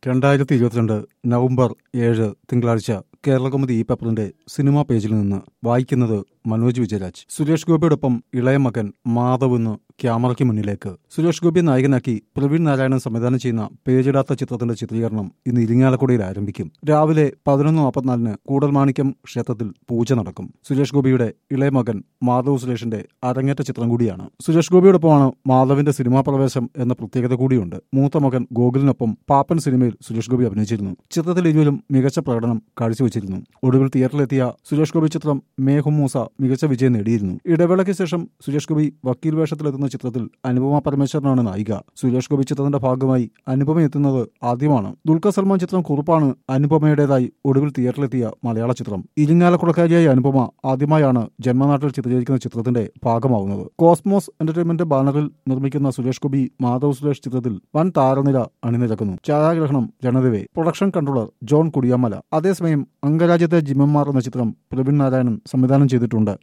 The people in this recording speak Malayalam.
രണ്ടായിരത്തി ഇരുപത്തിരണ്ട് നവംബർ ഏഴ് തിങ്കളാഴ്ച കേരളകൗമുദി ഈ പേപ്പറിന്റെ സിനിമാ പേജിൽ നിന്ന് വായിക്കുന്നത് മനോജ് വിജയരാജ് സുരേഷ് ഗോപിയോടൊപ്പം ഇളയ മകൻ മാധവ് ഇന്ന് ക്യാമറയ്ക്ക് മുന്നിലേക്ക് സുരേഷ് ഗോപി നായകനാക്കി പ്രവീൺ നാരായണൻ സംവിധാനം ചെയ്യുന്ന പേജിടാത്ത ചിത്രത്തിന്റെ ചിത്രീകരണം ഇന്ന് ഇരിങ്ങാലക്കുടയിൽ ആരംഭിക്കും രാവിലെ പതിനൊന്ന് നാൽപ്പത്തിനാലിന് കൂടൽമാണിക്യം ക്ഷേത്രത്തിൽ പൂജ നടക്കും സുരേഷ് ഗോപിയുടെ ഇളയ മകൻ മാധവ് സുരേഷിന്റെ അരങ്ങേറ്റ ചിത്രം കൂടിയാണ് സുരേഷ് ഗോപിയോടൊപ്പമാണ് മാധവിന്റെ സിനിമാ പ്രവേശം എന്ന പ്രത്യേകത കൂടിയുണ്ട് മൂത്ത മകൻ ഗോകുലിനൊപ്പം പാപ്പൻ സിനിമയിൽ സുരേഷ് ഗോപി അഭിനയിച്ചിരുന്നു ചിത്രത്തിൽ ഇരുവരും മികച്ച പ്രകടനം കാഴ്ചവെച്ചിരുന്നു ഒടുവിൽ തിയേറ്ററിലെത്തിയ സുരേഷ് ഗോപി ചിത്രം മേഹും മൂസ മികച്ച വിജയം നേടിയിരുന്നു ഇടവേളയ്ക്ക് ശേഷം സുരേഷ് ഗോപി വക്കീൽ വേഷത്തിലെത്തുന്ന ചിത്രത്തിൽ അനുപമ പരമേശ്വരനാണ് നായിക സുരേഷ് ഗോപി ചിത്രത്തിന്റെ ഭാഗമായി അനുപമ എത്തുന്നത് ആദ്യമാണ് ദുൽഖർ സൽമാൻ ചിത്രം കുറുപ്പാണ് അനുപമയുടേതായി ഒടുവിൽ തിയേറ്ററിലെത്തിയ മലയാള ചിത്രം ഇരിങ്ങാലക്കുടക്കാരിയായ അനുപമ ആദ്യമായാണ് ജന്മനാട്ടിൽ ചിത്രീകരിക്കുന്ന ചിത്രത്തിന്റെ ഭാഗമാവുന്നത് കോസ്മോസ് എന്റർടൈൻമെന്റ് ബാനറിൽ നിർമ്മിക്കുന്ന സുരേഷ് ഗോപി മാധവ് സുരേഷ് ചിത്രത്തിൽ വൻ താരനിര അണിനിരക്കുന്നു ഛായാഗ്രഹണം രണദിവെ പ്രൊഡക്ഷൻ കൺട്രോളർ ജോൺ കുടിയാമല അതേസമയം അംഗരാജ്യത്തെ ജിമ്മന്മാർ എന്ന ചിത്രം പ്രവീൺ നാരായണൻ സംവിധാനം ചെയ്തിട്ടുണ്ട്